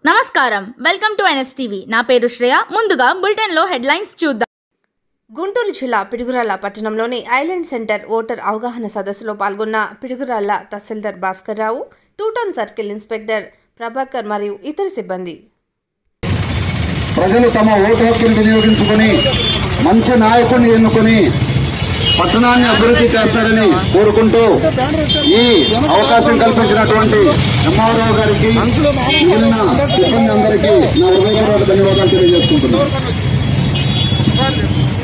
నమస్కారం welcome to NSTV నా పేరు శ్రేయ ముందుగా బులెటిన్లో హెడ్లైన్స్ చూద్దాం గుంటూరు జిల్లా పిడుగురాళ్ల పట్టణంలోని ఐలాండ్ సెంటర్ ఓటర్ అవగాహన సదస్సులో పాల్గొన్న Piduguralla tahsildar Bhaskar Rao two town circle inspector Prabhakar మరియు ఇతర సిబ్బంది ప్రజలు తమ ఓటు హక్కును వినియోగించుకొని మంచి నాయకుడిని ఎన్నుకొని పట్టణాన్ని అభివృద్ధి చేస్తారని కోరుకుంటూ ఈ అవకాశం కల్పించినటువంటి ఎంఆర్ఓ గారికి మిగిలిన సిబ్బంది అందరికీ నా హృదయపూర్వక ధన్యవాదాలు తెలియజేసుకుంటున్నాను